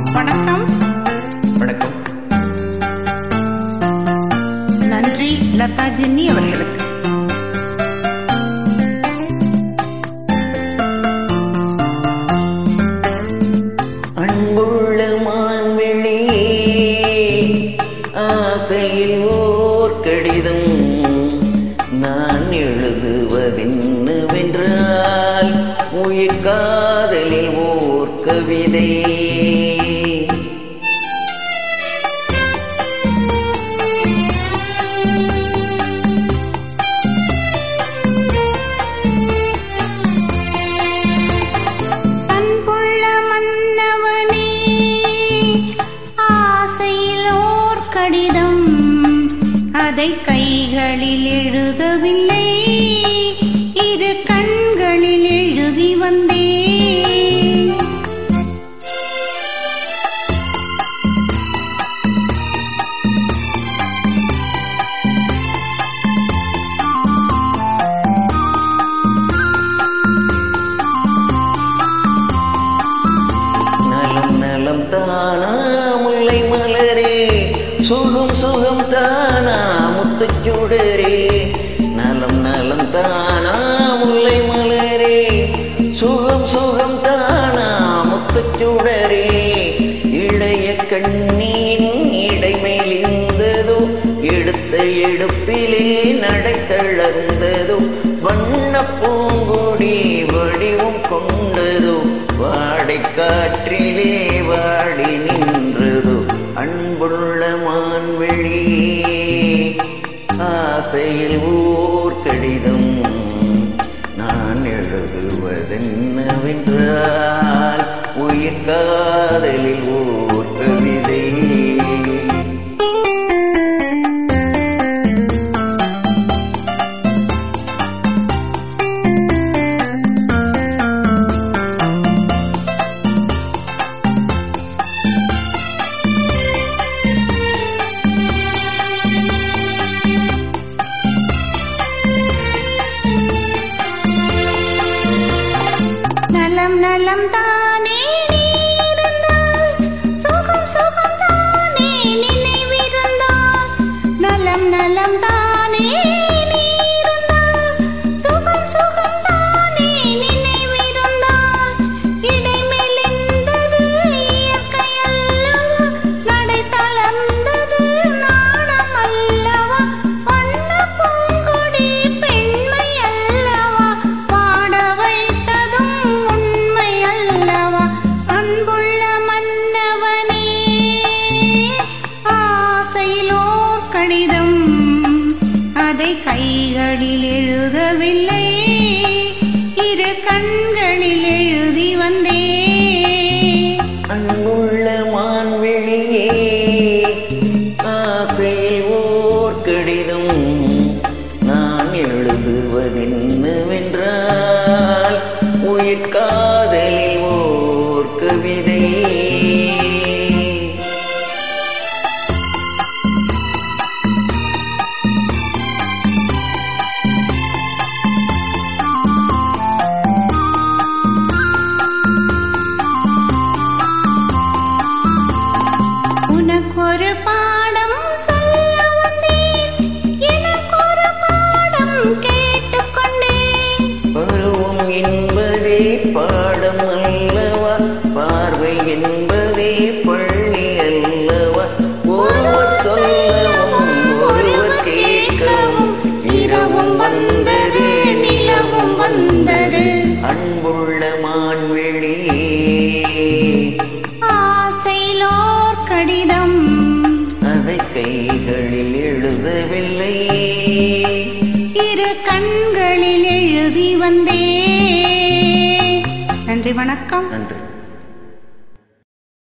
வணக்கம் வணக்கம் நன்றி லதா ஜென்னி அவர்களுக்கு அன்புள்ள மான்வெளியே ஆசையில் ஓர் கடிதம் நான் எழுதுவதென்னவென்றால் உயிர் காதலில் ஓர் கவிதை அன்புள்ள மன்னவனே ஆசையில் ஓர் கடிதம் அதை கைகளில் எழுதவில்லை இரு கண்களில் எழுதி வந்தேன் நலம் நலம் தானா முல்லை மலரே சுகம் சுகம் தானா முத்துச்சுடரே நலம் நலம் தானா முல்லை மலரே சுகம் சுகம் தானா முத்துச்சுடரே இளைய கண்ணீன் இடைமேலிந்ததோ எடுத்த எடுப்பிலே நடை தளர்ந்ததோ வண்ண பூங்குடி வடிவம் கொண்டதோ வாடை காற்றிலே வாடி நின்றதோ அன்புள்ள மான்வெளியே ஆசையில் ஊர் கடிதம் நான் எழுதுவதென்னவென்றால் உயிர் காதலில் ஓர் கவிதை நலம் நலம் தானே நீ இருந்தால் சுகம் சுகம் தானே நினைவிருந்தால் நலம் நலம் தானே நீ இருந்தால் சுகம் சுகம் தானே நினைவிருந்தால் இடைமெலிந்தது இயற்கை அல்லவா நடை தளர்ந்தது நாணம் அல்லவா வண்ண பூங்கொடி பெண்மை அல்லவா பாட வைத்ததும் உண்மை அல்லவா அன்புள்ள மன்னவனே ஆசையிலோர் கடிதம் அதை கைகளில் எழுதவில்லை இரு கண்களில் எழுதி வந்தேன் அன்புள்ள மான்வெளியே ஆசையில் ஓர் கடிதம் நான் எழுதுவதென்னவென்றால் உயிர் காதலில் ஓர் கவிதை உனக்கொரு பாடம் சொல்ல வந்தேன் எனக்கொரு பாடம் கேட்டுக்கொண்டேன் பருவம் என்பதே பாடம் அல்லவா பார்வை என்பதே பள்ளி அல்லவா ஒருவர் சொல்லவும் ஒருவர் கேட்கவும் இரவும் வந்தது நிலவும் வந்தது அன்புள்ள மான்வெளியே ஆசையிலோர் கடிதம் அதை கைகளில் எழுதவில்லை இரு கண்களில் எழுதி வந்தேன் நன்றி வணக்கம் நன்றி